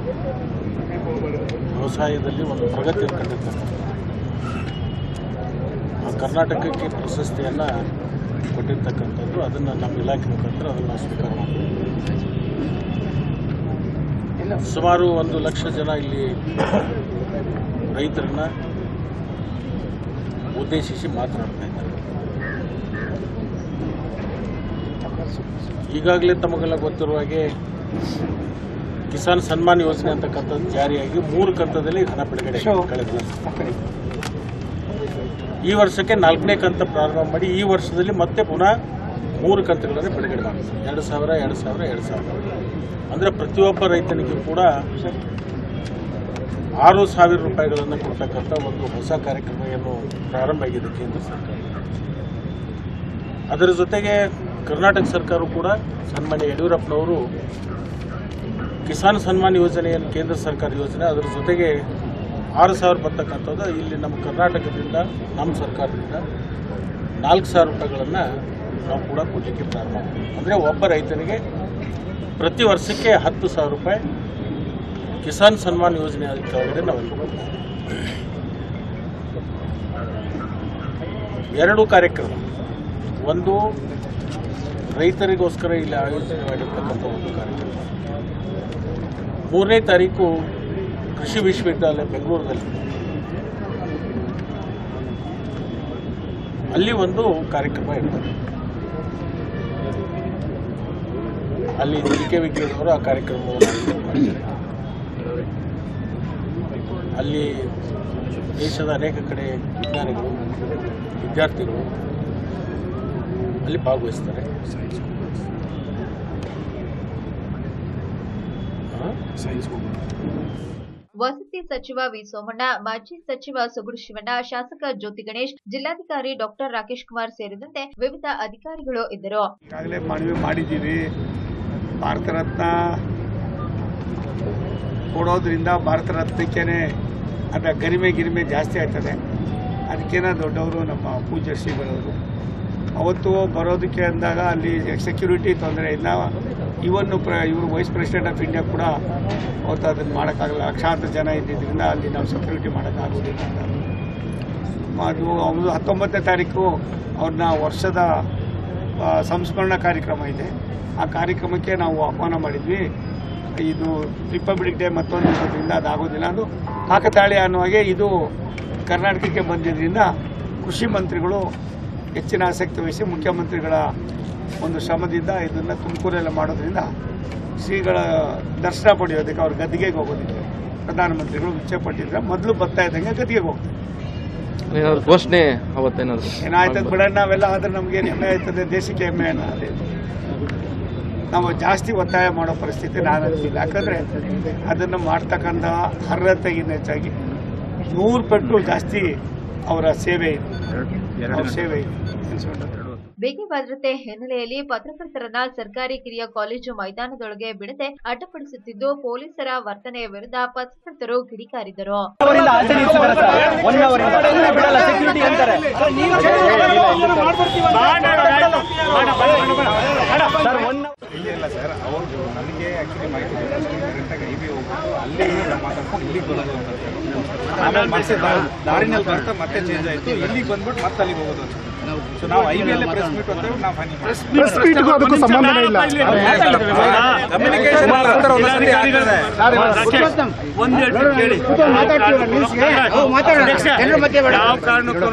ವ್ಯವಸಾಯದಲ್ಲಿ ಒಂದು ಪ್ರಗತಿಯನ್ನು ಕಂಡಿರ್ತಕ್ಕಂಥ ಆ ಕರ್ನಾಟಕಕ್ಕೆ ಪ್ರಶಸ್ತಿಯನ್ನು ಕೊಟ್ಟಿರ್ತಕ್ಕಂಥದ್ದು ಅದನ್ನು ನಮ್ಮ ಇಲಾಖೆ ಮುಖಾಂತರ ಅದನ್ನು ನಾವು ಸ್ವೀಕಾರ ಮಾಡ್ತೀವಿ ಸುಮಾರು ಒಂದು ಲಕ್ಷ ಜನ ಇಲ್ಲಿ ರೈತರನ್ನ ಉದ್ದೇಶಿಸಿ ಮಾತನಾಡ್ತಾ ಇದ್ದಾರೆ ಈಗಾಗಲೇ ತಮಗೆಲ್ಲ ಗೊತ್ತಿರುವ ಹಾಗೆ ಕಿಸಾನ್ ಸನ್ಮಾನ್ ಯೋಜನೆ ಅಂತಕ್ಕಂಥದ್ದು ಜಾರಿಯಾಗಿ ಮೂರು ಕಂತದಲ್ಲಿ ಹಣ ಬಿಡುಗಡೆ ಕಳೆದ ವರ್ಷ. ಈ ವರ್ಷಕ್ಕೆ ನಾಲ್ಕನೇ ಕಂತ ಪ್ರಾರಂಭ ಮಾಡಿ ಈ ವರ್ಷದಲ್ಲಿ ಮತ್ತೆ ಪುನಃ ಮೂರು ಕಂತುಗಳನ್ನು ಬಿಡುಗಡೆ ಮಾಡಿದೆ ಎರಡು ಸಾವಿರ ಎರಡು ಸಾವಿರ ಎರಡು ಸಾವಿರ ಅಂದರೆ ಪ್ರತಿಯೊಬ್ಬ ರೈತನಿಗೂ ಕೂಡ ಆರು ಸಾವಿರ ರೂಪಾಯಿಗಳನ್ನು ಕೊಡ್ತಕ್ಕಂಥ ಒಂದು ಹೊಸ ಕಾರ್ಯಕ್ರಮ ಏನು ಪ್ರಾರಂಭ ಆಗಿದೆ ಕೇಂದ್ರ ಸರ್ಕಾರ ಅದರ ಜೊತೆಗೆ ಕರ್ನಾಟಕ ಸರ್ಕಾರವು ಕೂಡ ಸನ್ಮಾನ್ಯ ಯಡಿಯೂರಪ್ಪನವರು ಕಿಸಾನ್ ಸನ್ಮಾನ್ ಯೋಜನೆಯನ್ನು ಕೇಂದ್ರ ಸರ್ಕಾರ ಯೋಜನೆ ಅದರ ಜೊತೆಗೆ ಆರು ಸಾವಿರ ಬರ್ತಕ್ಕಂಥದ್ದು ಇಲ್ಲಿ ನಮ್ಮ ಕರ್ನಾಟಕದಿಂದ ನಮ್ಮ ಸರ್ಕಾರದಿಂದ ನಾಲ್ಕು ಸಾವಿರ ರೂಪಾಯಿಗಳನ್ನು ನಾವು ಕೂಡ ಕೊಡಲಿಕ್ಕೆ ಪ್ರಾರಂಭ ಮಾಡಿದ್ವಿ ಅಂದರೆ ಒಬ್ಬ ರೈತನಿಗೆ ಪ್ರತಿ ವರ್ಷಕ್ಕೆ ಹತ್ತು ಸಾವಿರ ರೂಪಾಯಿ ಕಿಸಾನ್ ಸನ್ಮಾನ್ ಯೋಜನೆ ಕೆಳಗಡೆ ನಾವು ಕೊಡ್ತೀವಿ. ಎರಡು ಕಾರ್ಯಕ್ರಮ ಒಂದು ರೈತರಿಗೋಸ್ಕರ ಇಲ್ಲಿ ಆಯೋಜನೆ ಮಾಡಿರ್ತಕ್ಕಂಥ ಒಂದು ಕಾರ್ಯಕ್ರಮ ಮೂರನೇ ತಾರೀಕು ಕೃಷಿ ವಿಶ್ವವಿದ್ಯಾಲಯ ಬೆಂಗಳೂರಿನಲ್ಲಿ ಅಲ್ಲಿ ಒಂದು ಕಾರ್ಯಕ್ರಮ ಇರ್ತದೆ ಅಲ್ಲಿ ಜಿ ಕೆ ವಿಜ್ಞಾನವರು ಆ ಕಾರ್ಯಕ್ರಮವನ್ನು ಆಯೋಜನೆ ಮಾಡಿದ್ದಾರೆ ಅಲ್ಲಿ ದೇಶದ ಅನೇಕ ಕಡೆ ವಿಜ್ಞಾನಿಗಳು ವಿದ್ಯಾರ್ಥಿಗಳು ಅಲ್ಲಿ ಭಾಗವಹಿಸ್ತಾರೆ ವಸತಿ ಸಚಿವ ವಿ ಸೋಮಣ್ಣ ಮಾಜಿ ಸಚಿವ ಸುಗುಡು ಶಿವಣ್ಣ ಶಾಸಕ ಜ್ಯೋತಿ ಗಣೇಶ್ ಜಿಲ್ಲಾಧಿಕಾರಿ ಡಾಕ್ಟರ್ ರಾಕೇಶ್ ಕುಮಾರ್ ಸೇರಿದಂತೆ ವಿವಿಧ ಅಧಿಕಾರಿಗಳು ಇದ್ದರು ಈಗಾಗಲೇ ಮನವಿ ಮಾಡಿದ್ದೀವಿ ಭಾರತ ರತ್ನ ಕೊಡೋದ್ರಿಂದ ಭಾರತ ರತ್ನಕ್ಕೇನೆ ಅದರ ಗರಿಮೆ ಗಿರಿಮೆ ಜಾಸ್ತಿ ಆಗ್ತದೆ ಅದಕ್ಕೇನ ದೊಡ್ಡವರು ನಮ್ಮ ಪೂಜ್ಯ ಶ್ರೀಗಳವರು ಅವತ್ತು ಬರೋದಕ್ಕೆ ಅಂದಾಗ ಅಲ್ಲಿ ಸೆಕ್ಯೂರಿಟಿ ತೊಂದರೆ ಇಲ್ಲ ಇವನ್ನು ಪ್ರ ಇವರು ವೈಸ್ ಪ್ರೆಸಿಡೆಂಟ್ ಆಫ್ ಇಂಡಿಯಾ ಕೂಡ ಅವತ್ತು ಅದನ್ನು ಮಾಡೋಕ್ಕಾಗಲ್ಲ ಲಕ್ಷಾಂತರ ಜನ ಇದ್ದಿದ್ದರಿಂದ ಅಲ್ಲಿ ನಾವು ಸೆಕ್ಯೂರಿಟಿ ಮಾಡೋಕ್ಕಾಗೋದಿಲ್ಲ ಅಂತ ಅದು ಅವರು ಹತ್ತೊಂಬತ್ತನೇ ತಾರೀಕು ಅವ್ರನ್ನ ವರ್ಷದ ಆ, ಸಂಸ್ಮರಣಾ ಕಾರ್ಯಕ್ರಮ ಇದೆ ಆ ಕಾರ್ಯಕ್ರಮಕ್ಕೆ ನಾವು ಆಹ್ವಾನ ಮಾಡಿದ್ವಿ ಇದು ರಿಪಬ್ಲಿಕ್ ಡೇ ಮತ್ತೊಂದು ಇರೋದ್ರಿಂದ ಅದಾಗೋದಿಲ್ಲ ಅದು ಕಾಕತಾಳೀಯ ಅನ್ನೋ ಹಾಗೆ ಇದು ಕರ್ನಾಟಕಕ್ಕೆ ಬಂದಿದ್ದರಿಂದ ಕೃಷಿ ಮಂತ್ರಿಗಳು ಹೆಚ್ಚಿನ ಆಸಕ್ತಿ ವಹಿಸಿ ಮುಖ್ಯಮಂತ್ರಿಗಳ ಒಂದು ಶ್ರಮದಿಂದ ಇದನ್ನು ತುಮಕೂರಲ್ಲಿ ಮಾಡೋದ್ರಿಂದ ಶ್ರೀಗಳ ದರ್ಶನ ಪಡೆಯೋದಕ್ಕೆ ಅವ್ರ ಗದ್ದಿಗೆಗೆ ಹೋಗೋದಕ್ಕೆ ಪ್ರಧಾನಮಂತ್ರಿಗಳು ಇಚ್ಛೆ ಪಟ್ಟಿದ್ರೆ ಮೊದಲು ಬರ್ತಾ ಇದ್ದಂಗೆ ಗದ್ದಿಗೆಗೆ ಹೋಗ್ತಾರೆ ಏನಾದ್ರು ಘೋಷಣೆ ಅವತ್ತೇನಾದ್ರು ಏನಾಯ್ತದ ಬಿಡೋಣ ನಾವೆಲ್ಲ ಆದ್ರೆ ನಮ್ಗೆ ಹೆಮ್ಮೆ ಆಯ್ತದೆ ದೇಶಕ್ಕೆ ಹೆಮ್ಮೆ ಅನ್ನ ಅದೇ ನಾವು ಜಾಸ್ತಿ ಒತ್ತಾಯ ಮಾಡೋ ಪರಿಸ್ಥಿತಿ ನಾನು ಅಂತಿಲ್ಲ ಯಾಕಂದ್ರೆ ಅದನ್ನು ಮಾಡ್ತಕ್ಕಂಥ ಅರ್ಹತೆಗಿಂತ ಹೆಚ್ಚಾಗಿ ನೂರು ಪಟ್ಟು ಜಾಸ್ತಿ ಅವರ ಸೇವೆ ಇದೆ ಅವ್ರ ಸೇವೆ ಇದೆ ಬಿಗಿ ಭದ್ರತೆ ಹಿನ್ನೆಲೆಯಲ್ಲಿ ಪತ್ರಕರ್ತರನ್ನ ಸರ್ಕಾರಿ ಕಿರಿಯ ಕಾಲೇಜು ಮೈದಾನದೊಳಗೆ ಬಿಡದೆ ಅಡ್ಡಪಡಿಸುತ್ತಿದ್ದು ಪೊಲೀಸರ ವರ್ತನೆಯ ವಿರುದ್ಧ ಪತ್ರಕರ್ತರು ಕಿಡಿಕಾರಿದರು ಇಲ್ಲ ಇಲ್ಲ ಸರ್ ಅವ್ರದ್ದು ನನಗೆ ಆಕ್ಚುಲಿ ಮಾಹಿತಿ ಕರೆಕ್ಟಾಗಿ ಐ ಬಿ ಹೋಗ್ಬಿಟ್ಟು ಅಲ್ಲಿ ಮಾತಾಡ್ಕೊಂಡು ಇಲ್ಲಿಗೆ ಬರೋದು ಅಂತ ಆಮೇಲೆ ಮತ್ತೆ ದಾ- ದಾರಿನಲ್ಲಿ ಬರ್ತಾ ಮತ್ತೆ ಚೇಂಜ್ ಆಯಿತು ಇಲ್ಲಿಗೆ ಬಂದ್ಬಿಟ್ಟು ಮತ್ತೆ ಅಲ್ಲಿಗೆ ಹೋಗೋದು ಅಂತ ಸೊ ನಾವು ಐ ಬಿ ಅಲ್ಲೇ ಪ್ರೆಸ್ ಮೀಟ್ ಅಂತ ನಾವು ಹಾನಿ Press meet ಗೂ ಅದಕ್ಕೂ ಸಂಬಂಧನೇ ಇಲ್ಲ. ಕಮ್ಯುನಿಕೇಶನ್ ಒಂದ್ ಹೇಳ್ತೀನಿ ಕೇಳಿ. ಯಾವ ಕಾರಣಕ್ಕೂ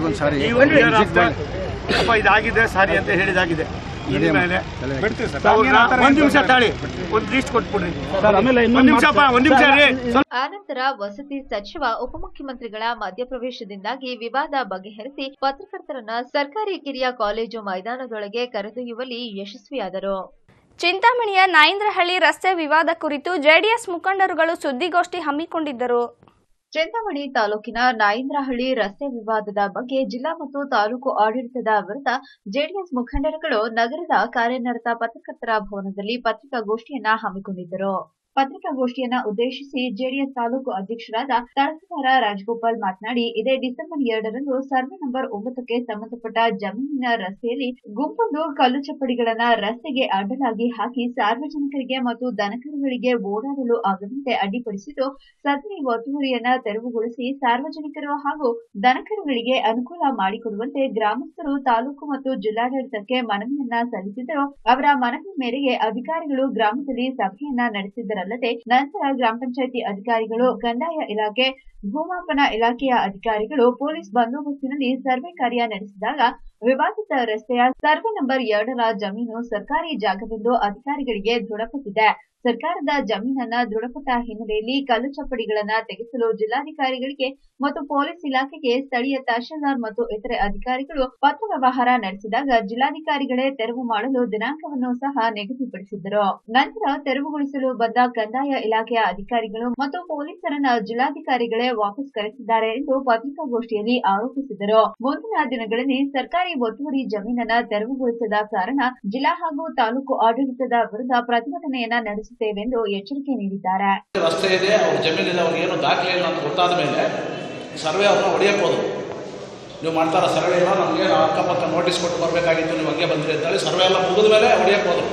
ಈ ಒಂದು year after ಅಪ್ಪ ಇದಾಗಿದೆ ಸಾರಿ ಅಂತ ಹೇಳಿದಾಗಿದೆ ಇನ್ಮೇಲೆ ಬಿಡ್ತೀವಿ ಸರ್ ಅವ್ರನ್ನ ಒಂದ್ ನಿಮಿಷ ತಾಳಿ ಒಂದ್ ಲೀಸ್ಟ್ ಕೊಟ್ಬಿಡ್ರಿ ಒಂದ್ ನಿಮಿಷ ಅಪ್ಪ ಒಂದ್ ನಿಮಿಷ ರೀ ಆನಂತರ ವಸತಿ ಸಚಿವ ಉಪಮುಖ್ಯಮಂತ್ರಿಗಳ ಮಧ್ಯಪ್ರವೇಶದಿಂದಾಗಿ ವಿವಾದ ಬಗೆಹರಿಸಿ ಪತ್ರಕರ್ತರನ್ನ ಸರ್ಕಾರಿ ಕಿರಿಯ ಕಾಲೇಜು ಮೈದಾನದೊಳಗೆ ಕರೆದೊಯ್ಯುವಲ್ಲಿ ಯಶಸ್ವಿಯಾದರು ಚಿಂತಾಮಣಿಯ ನಾಯಿಂದ್ರಹಳ್ಳಿ ರಸ್ತೆ ವಿವಾದ ಕುರಿತು ಜೆಡಿಎಸ್ ಮುಖಂಡರುಗಳು ಸುದ್ದಿಗೋಷ್ಠಿ ಹಮ್ಮಿಕೊಂಡಿದ್ದರು ಚಿಂತಾಮಣಿ ತಾಲೂಕಿನ ನಾಯಿಂದ್ರಹಳ್ಳಿ ರಸ್ತೆ ವಿವಾದದ ಬಗ್ಗೆ ಜಿಲ್ಲಾ ಮತ್ತು ತಾಲೂಕು ಆಡಳಿತದ ವಿರುದ್ಧ ಜೆಡಿಎಸ್ ಮುಖಂಡರುಗಳು ನಗರದ ಕಾರ್ಯನಿರತ ಪತ್ರಕರ್ತರ ಭವನದಲ್ಲಿ ಪತ್ರಿಕಾಗೋಷ್ಠಿಯನ್ನ ಹಮ್ಮಿಕೊಂಡಿದ್ದರು ಪತ್ರಿಕಾಗೋಷ್ಠಿಯನ್ನ ಉದ್ದೇಶಿಸಿ ಜೆಡಿಎಸ್ ತಾಲೂಕು ಅಧ್ಯಕ್ಷರಾದ ತಳಸವಾರ ರಾಜಗೋಪಾಲ್ ಮಾತನಾಡಿ ಇದೇ ಡಿಸೆಂಬರ್ ಎರಡರಂದು ಸರ್ವೆ ನಂಬರ್ ಒಂಬತ್ತಕ್ಕೆ ಸಂಬಂಧಪಟ್ಟ ಜಮೀನಿನ ರಸ್ತೆಯಲ್ಲಿ ಗುಂಪೊಂದು ಕಲ್ಲು ಚಪ್ಪಡಿಗಳನ್ನ ರಸ್ತೆಗೆ ಅಡ್ಡಲಾಗಿ ಹಾಕಿ ಸಾರ್ವಜನಿಕರಿಗೆ ಮತ್ತು ದನಕರುಗಳಿಗೆ ಓಡಾಡಲು ಆಗದಂತೆ ಅಡ್ಡಿಪಡಿಸಿದ್ದು ಸದರಿ ಒತ್ತುವರಿಯನ್ನ ತೆರವುಗೊಳಿಸಿ ಸಾರ್ವಜನಿಕರು ಹಾಗೂ ದನಕರುಗಳಿಗೆ ಅನುಕೂಲ ಮಾಡಿಕೊಡುವಂತೆ ಗ್ರಾಮಸ್ಥರು ತಾಲೂಕು ಮತ್ತು ಜಿಲ್ಲಾಡಳಿತಕ್ಕೆ ಮನವಿಯನ್ನ ಸಲ್ಲಿಸಿದರು ಅವರ ಮನವಿ ಮೇರೆಗೆ ಅಧಿಕಾರಿಗಳು ಗ್ರಾಮದಲ್ಲಿ ಸಭೆಯನ್ನ ನಡೆಸಿದ್ದರಲ್ಲದೆ ನಂತರ ಗ್ರಾಮ ಪಂಚಾಯಿತಿ ಅಧಿಕಾರಿಗಳು ಕಂದಾಯ ಇಲಾಖೆ ಭೂಮಾಪನ ಇಲಾಖೆಯ ಅಧಿಕಾರಿಗಳು ಪೊಲೀಸ್ ಬಂದೋಬಸ್ತಿನಲ್ಲಿ ಸರ್ವೆ ಕಾರ್ಯ ನಡೆಸಿದಾಗ ವಿವಾದಿತ ರಸ್ತೆಯ ಸರ್ವೆ ನಂಬರ್ ಎರಡರ ಜಮೀನು ಸರ್ಕಾರಿ ಜಾಗವೆಂದು ಅಧಿಕಾರಿಗಳಿಗೆ ದೃಢಪಟ್ಟಿದೆ ಸರ್ಕಾರದ ಜಮೀನನ್ನ ದೃಢಪಟ್ಟ ಹಿನ್ನೆಲೆಯಲ್ಲಿ ಕಲ್ಲು ಚಪ್ಪಡಿಗಳನ್ನ ತೆಗೆಸಲು ಜಿಲ್ಲಾಧಿಕಾರಿಗಳಿಗೆ ಮತ್ತು ಪೊಲೀಸ್ ಇಲಾಖೆಗೆ ಸ್ಥಳೀಯ ತಹಶೀಲ್ದಾರ್ ಮತ್ತು ಇತರೆ ಅಧಿಕಾರಿಗಳು ಪತ್ರ ವ್ಯವಹಾರ ನಡೆಸಿದಾಗ ಜಿಲ್ಲಾಧಿಕಾರಿಗಳೇ ತೆರವು ಮಾಡಲು ದಿನಾಂಕವನ್ನು ಸಹ ನಿಗದಿಪಡಿಸಿದ್ದರು ನಂತರ ತೆರವುಗೊಳಿಸಲು ಬಂದ ಕಂದಾಯ ಇಲಾಖೆಯ ಅಧಿಕಾರಿಗಳು ಮತ್ತು ಪೊಲೀಸರನ್ನ ಜಿಲ್ಲಾಧಿಕಾರಿಗಳೇ ವಾಪಸ್ ಕರೆಸಿದ್ದಾರೆ ಎಂದು ಪತ್ರಿಕಾಗೋಷ್ಠಿಯಲ್ಲಿ ಆರೋಪಿಸಿದರು ಮುಂದಿನ ದಿನಗಳಲ್ಲಿ ಸರ್ಕಾರಿ ಒತ್ತುವರಿ ಜಮೀನನ್ನ ತೆರವುಗೊಳಿಸದ ಕಾರಣ ಜಿಲ್ಲಾ ಹಾಗೂ ತಾಲೂಕು ಆಡಳಿತದ ವಿರುದ್ಧ ಪ್ರತಿಭಟನೆಯನ್ನ ನಡೆಸುತ್ತೇವೆಂದು ಎಚ್ಚರಿಕೆ ನೀಡಿದ್ದಾರೆ ರಸ್ತೆ ಇದೆ ಅವ್ರ ಜಮೀನಿದೆ ಅವ್ರಿಗೆ ಏನು ದಾಖಲೆ ಇಲ್ಲ ಅಂತ ಗೊತ್ತಾದ ಮೇಲೆ ಸರ್ವೆ ಅವ್ರನ್ನ ಹೊಡೆಯಕ್ಕೆ ಹೋದ್ರು ನೀವು ಮಾಡ್ತಾರ ಸರ್ವೆ ಇಲ್ಲ ನಮಗೆ ಅಕ್ಕಪಕ್ಕ ನೋಟಿಸ್ ಕೊಟ್ಟು ಬರಬೇಕಾಗಿತ್ತು ನೀವು ಹಂಗೆ ಬಂದ್ರಿ ಅಂತೇಳಿ ಸರ್ವೆ ಎಲ್ಲ ಮುಗಿದ ಮೇಲೆ ಹೊಡೆಯಕ್ಕೆ ಹೋದ್ರು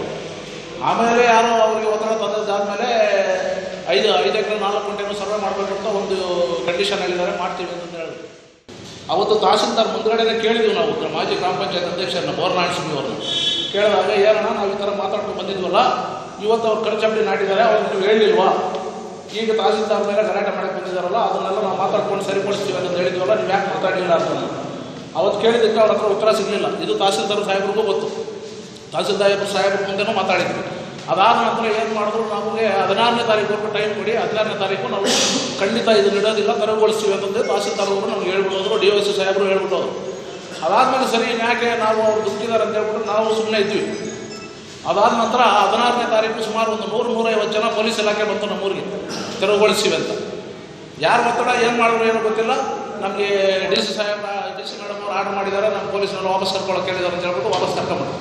ಆಮೇಲೆ ಯಾರೋ ಅವ್ರಿಗೆ ಒತ್ತಡ ತಂದದ್ದಾದ್ಮೇಲೆ ಐದು ಐದು ಎಕರೆ ನಾಲ್ಕು ಗಂಟೆನೂ ಸರ್ವೆ ಮಾಡಬೇಕು ಅಂತ ಒಂದು ಕಂಡೀಷನ್ ಹೇಳಿದ್ದಾರೆ ಮಾಡ್ತೀವಿ ಅಂತ ಹೇಳಿದ್ರು ಅವತ್ತು ತಹಸೀಲ್ದಾರ್ ಮುಂದ್ಗಡೆನೆ ಕೇಳಿದ್ವಿ ನಾವು ಮಾಜಿ ಗ್ರಾಮ ಪಂಚಾಯತ್ ಅಧ್ಯಕ್ಷರನ್ನ ಬೋರ್ನಾಳ್ ಸಿಂಗ್ ಅವ್ರನ್ನ ಕೇಳಿದಾಗ ಏನಣ್ಣ ನಾವು ಈ ಥರ ಮಾತಾಡ್ಕೊಂಡು ಬಂದಿದ್ವಲ್ಲ ಇವತ್ತು ಅವ್ರು ಕಲ್ಚಪ್ಪಡಿ ನಾಟಿದ್ದಾರೆ ಅವ್ರು ನೀವು ಹೇಳಿಲ್ವಾ ಈಗ ತಹಸೀಲ್ದಾರ್ ಮೇಲೆ ಗಲಾಟೆ ಮಾಡಕ್ಕೆ ಬಂದಿದ್ದಾರಲ್ಲ ಅದನ್ನೆಲ್ಲ ನಾವು ಮಾತಾಡ್ಕೊಂಡು ಸರಿಪಡಿಸ್ತೀವಿ ಅಂತ ಹೇಳಿದ್ವಲ್ಲ ನೀವು ಯಾಕೆ ಮಾತಾಡಲಿಲ್ಲ ಅಂತ ಅವತ್ತು ಕೇಳಿದ್ದಕ್ಕೆ ಅವ್ರ ಹತ್ರ ಉತ್ತರ ಸಿಗಲಿಲ್ಲ ಇದು ತಹಸೀಲ್ದಾರ್ ಸಾಹೇಬ್ರಿಗೂ ಗೊತ್ತು ತಹಸೀಲ್ದಾರ್ ಸಾಹೇಬ್ರ ಮುಂದೆನೂ ಮಾತಾಡಿದ್ವಿ ಅದಾದ ನಂತರ ಏನು ಮಾಡಿದ್ರು ನಮಗೆ ಹದಿನಾರನೇ ತಾರೀಕು ಟೈಮ್ ಕೊಡಿ ಹದಿನಾರನೇ ತಾರೀಕು ನಾವು ಖಂಡಿತ ಇದನ್ನ ಇಡೋದಿಲ್ಲ ತೆರವುಗೊಳಿಸ್ತೀವಿ ಅಂತಂದು ತಹಸೀಲ್ದಾರ್ ಅವರು ನಮ್ಗೆ ಹೇಳ್ಬಿಡೋದ್ರು ಡಿ ಒ ಸಿ ಸಾಹೇಬರು ಹೇಳ್ಬಿಟ್ಟೋರು ಅದಾದಮೇಲೆ ಸರಿ ಯಾಕೆ ನಾವು ಅವ್ರು ದುಃಖಿದ್ದಾರೆ ಅಂತ ಹೇಳ್ಬಿಟ್ಟು ನಾವು ಸುಮ್ಮನೆ ಇದ್ವಿ ಅದಾದ ನಂತರ ಹದಿನಾರನೇ ತಾರೀಕು ಸುಮಾರು ಒಂದು ನೂರು ನೂರೈವತ್ತು ಜನ ಪೊಲೀಸ್ ಇಲಾಖೆ ಬಂತು ನಮ್ಮೂರಿಗೆ ತೆರವುಗೊಳಿಸಿವಿ ಅಂತ ಯಾರು ಒತ್ತಡ ಏನು ಮಾಡಿದ್ರು ಏನೋ ಗೊತ್ತಿಲ್ಲ ನಮಗೆ ಡಿ ಸಿ ಸಾಹೇಬ ಡಿ ಸಿ ಮೇಡಮ್ ಅವ್ರು ಆರ್ಡರ್ ಮಾಡಿದ್ದಾರೆ ನಮ್ಮ ಪೊಲೀಸ್ನವ್ರು ವಾಪಸ್ ಕರ್ಕೊಳ್ಳೋಕೆ ಕೇಳಿದ್ದಾರೆ ಅಂತ ಹೇಳ್ಬಿಟ್ಟು ವಾಪಸ್ ಕರ್ಕೊಂಬಿಟ್ಟು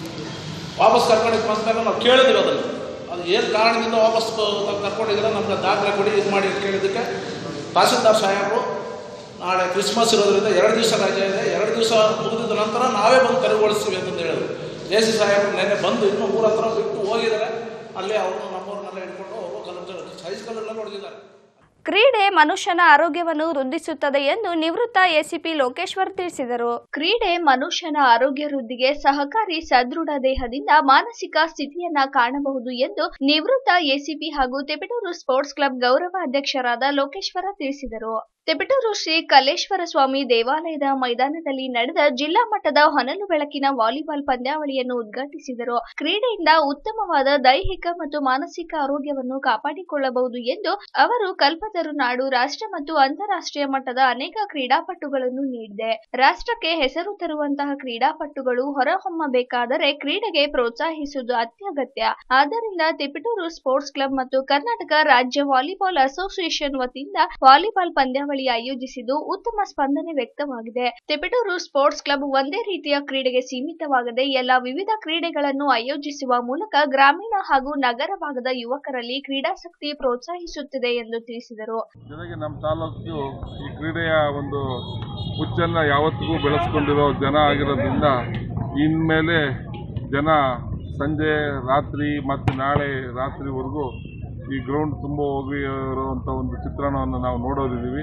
ವಾಪಸ್ ಕರ್ಕೊಂಡಿದ್ದು ಬಂದಾಗ ನಾವು ಕೇಳಿದ್ವಿ ಅದನ್ನು ಅದು ಏನು ಕಾರಣದಿಂದ ವಾಪಸ್ ಕರ್ಕೊಂಡಿದ್ದೀರ ನಮ್ಗೆ ದಾಖಲೆ ಕೊಡಿ ಇದು ಮಾಡಿ ಅಂತ ಕೇಳಿದ್ದಕ್ಕೆ ತಹಸೀಲ್ದಾರ್ ಸಾಹೇಬರು ನಾಳೆ ಕ್ರಿಸ್ಮಸ್ ಇರೋದ್ರಿಂದ ಎರಡು ದಿವಸ ರಜೆ ಇದೆ ಎರಡು ದಿವಸ ಮುಗಿದ ನಂತರ ನಾವೇ ಬಂದು ತೆರವುಗೊಳಿಸ್ತೀವಿ ಅಂತಂದು ಹೇಳಿದ್ರು ಎ ಸಿ ಸಾಹೇಬರು ನೆನ್ನೆ ಬಂದು ಇನ್ನೂ ಊರ ಹತ್ರ ಬಿಟ್ಟು ಹೋಗಿದ್ದಾರೆ ಅಲ್ಲೇ ಅವರು ನಮ್ಮವ್ರನ್ನೆಲ್ಲ ಹಿಡ್ಕೊಂಡು ಅವರು ಕಲರ್ ಸೈಜ್ ಕಲರ್ನೆಲ್ಲ ಹೊಡೆದಿದ್ದಾರೆ ಕ್ರೀಡೆ ಮನುಷ್ಯನ ಆರೋಗ್ಯವನ್ನು ವೃದ್ಧಿಸುತ್ತದೆ ಎಂದು ನಿವೃತ್ತ ಎಸಿಪಿ ಲೋಕೇಶ್ವರ್ ತಿಳಿಸಿದರು ಕ್ರೀಡೆ ಮನುಷ್ಯನ ಆರೋಗ್ಯ ವೃದ್ಧಿಗೆ ಸಹಕಾರಿ ಸದೃಢ ದೇಹದಿಂದ ಮಾನಸಿಕ ಸ್ಥಿತಿಯನ್ನ ಕಾಣಬಹುದು ಎಂದು ನಿವೃತ್ತ ಎಸಿಪಿ ಹಾಗೂ ತೆಪಟೂರು ಸ್ಪೋರ್ಟ್ಸ್ ಕ್ಲಬ್ ಗೌರವ ಅಧ್ಯಕ್ಷರಾದ ಲೋಕೇಶ್ವರ ತಿಳಿಸಿದರು ತೆಪಟೂರು ಶ್ರೀ ಕಲೇಶ್ವರ ಸ್ವಾಮಿ ದೇವಾಲಯದ ಮೈದಾನದಲ್ಲಿ ನಡೆದ ಜಿಲ್ಲಾ ಮಟ್ಟದ ಹೊನಲು ಬೆಳಕಿನ ವಾಲಿಬಾಲ್ ಪಂದ್ಯಾವಳಿಯನ್ನು ಉದ್ಘಾಟಿಸಿದರು ಕ್ರೀಡೆಯಿಂದ ಉತ್ತಮವಾದ ದೈಹಿಕ ಮತ್ತು ಮಾನಸಿಕ ಆರೋಗ್ಯವನ್ನು ಕಾಪಾಡಿಕೊಳ್ಳಬಹುದು ಎಂದು ಅವರು ಕಲ್ಪತರು ನಾಡು ರಾಷ್ಟ್ರ ಮತ್ತು ಅಂತಾರಾಷ್ಟ್ರೀಯ ಮಟ್ಟದ ಅನೇಕ ಕ್ರೀಡಾಪಟುಗಳನ್ನು ನೀಡಿದೆ ರಾಷ್ಟ್ರಕ್ಕೆ ಹೆಸರು ತರುವಂತಹ ಕ್ರೀಡಾಪಟುಗಳು ಹೊರಹೊಮ್ಮಬೇಕಾದರೆ ಕ್ರೀಡೆಗೆ ಪ್ರೋತ್ಸಾಹಿಸುವುದು ಅತ್ಯಗತ್ಯ ಆದ್ದರಿಂದ ತಿಪಟೂರು ಸ್ಪೋರ್ಟ್ಸ್ ಕ್ಲಬ್ ಮತ್ತು ಕರ್ನಾಟಕ ರಾಜ್ಯ ವಾಲಿಬಾಲ್ ಅಸೋಸಿಯೇಷನ್ ವತಿಯಿಂದ ವಾಲಿಬಾಲ್ ಪಂದ್ಯಾವಳಿ ಆಯೋಜಿಸಿದ್ದು ಉತ್ತಮ ಸ್ಪಂದನೆ ವ್ಯಕ್ತವಾಗಿದೆ ತಿಪಟೂರು ಸ್ಪೋರ್ಟ್ಸ್ ಕ್ಲಬ್ ಒಂದೇ ರೀತಿಯ ಕ್ರೀಡೆಗೆ ಸೀಮಿತವಾಗದೆ ಎಲ್ಲ ವಿವಿಧ ಕ್ರೀಡೆಗಳನ್ನು ಆಯೋಜಿಸುವ ಮೂಲಕ ಗ್ರಾಮೀಣ ಹಾಗೂ ನಗರ ಭಾಗದ ಯುವಕರಲ್ಲಿ ಕ್ರೀಡಾಸಕ್ತಿ ಪ್ರೋತ್ಸಾಹಿಸುತ್ತಿದೆ ಎಂದು ತಿಳಿಸಿದರು ಜೊತೆಗೆ ನಮ್ಮ ತಾಲೂಕು ಈ ಕ್ರೀಡೆಯ ಒಂದು ಹುಚ್ಚನ್ನು ಯಾವತ್ತಿಗೂ ಬೆಳೆಸ್ಕೊಂಡಿರೋ ಜನ ಆಗಿರೋದ್ರಿಂದ ಇನ್ಮೇಲೆ ಜನ ಸಂಜೆ ರಾತ್ರಿ ಮತ್ತು ನಾಳೆ ರಾತ್ರಿವರೆಗೂ ಈ ಗ್ರೌಂಡ್ ತುಂಬ ಹೋಗಿರುವಂಥ ಒಂದು ಚಿತ್ರಣವನ್ನು ನಾವು ನೋಡೋದಿದ್ದೀವಿ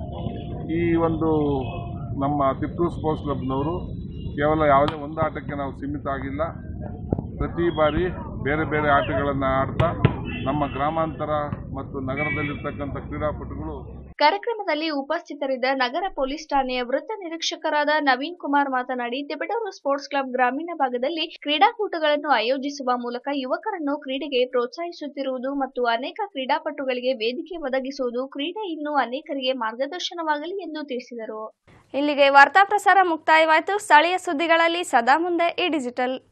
ಈ ಒಂದು ನಮ್ಮ ತಿಪ್ಪೂರು ಸ್ಪೋರ್ಟ್ಸ್ ಕ್ಲಬ್ನವರು ಕೇವಲ ಯಾವುದೇ ಒಂದು ಆಟಕ್ಕೆ ನಾವು ಸೀಮಿತ ಆಗಿಲ್ಲ ಪ್ರತಿ ಬಾರಿ ಬೇರೆ ಬೇರೆ ಆಟಗಳನ್ನು ಆಡ್ತಾ ನಮ್ಮ ಗ್ರಾಮಾಂತರ ಮತ್ತು ನಗರದಲ್ಲಿರ್ತಕ್ಕಂಥ ಕ್ರೀಡಾಪಟುಗಳು ಕಾರ್ಯಕ್ರಮದಲ್ಲಿ ಉಪಸ್ಥಿತರಿದ್ದ ನಗರ ಪೊಲೀಸ್ ಠಾಣೆಯ ವೃತ್ತ ನಿರೀಕ್ಷಕರಾದ ನವೀನ್ ಕುಮಾರ್ ಮಾತನಾಡಿ ತಿಪಟೂರು ಸ್ಪೋರ್ಟ್ಸ್ ಕ್ಲಬ್ ಗ್ರಾಮೀಣ ಭಾಗದಲ್ಲಿ ಕ್ರೀಡಾಕೂಟಗಳನ್ನು ಆಯೋಜಿಸುವ ಮೂಲಕ ಯುವಕರನ್ನು ಕ್ರೀಡೆಗೆ ಪ್ರೋತ್ಸಾಹಿಸುತ್ತಿರುವುದು ಮತ್ತು ಅನೇಕ ಕ್ರೀಡಾಪಟುಗಳಿಗೆ ವೇದಿಕೆ ಒದಗಿಸುವುದು ಕ್ರೀಡೆ ಇನ್ನೂ ಅನೇಕರಿಗೆ ಮಾರ್ಗದರ್ಶನವಾಗಲಿ ಎಂದು ತಿಳಿಸಿದರು ಇಲ್ಲಿಗೆ ವಾರ್ತಾ ಪ್ರಸಾರ ಮುಕ್ತಾಯವಾಯಿತು ಸ್ಥಳೀಯ ಸುದ್ದಿಗಳಲ್ಲಿ ಸದಾ ಮುಂದೆ ಈ ಡಿಜಿಟಲ್